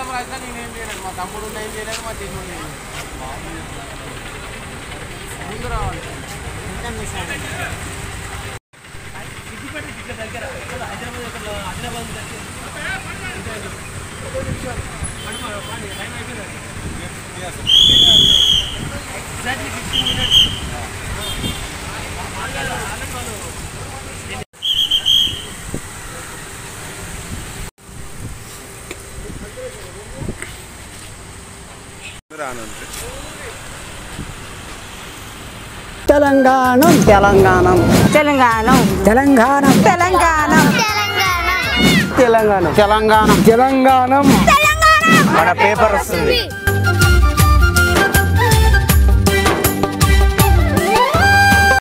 రాజా నేనేం చేయలేదు మా తమ్ముడు ఉన్న ఏం చేయలేదు మా చెల్లి ఉన్న ఏం చేయలేదు. ముందు రావాలి తెలంగాణ తెలంగాణ తెలంగాణ తెలంగాణ తెలంగాణ తెలంగాణ తెలంగాణ తెలంగాణ మన పేపర్ వస్తుంది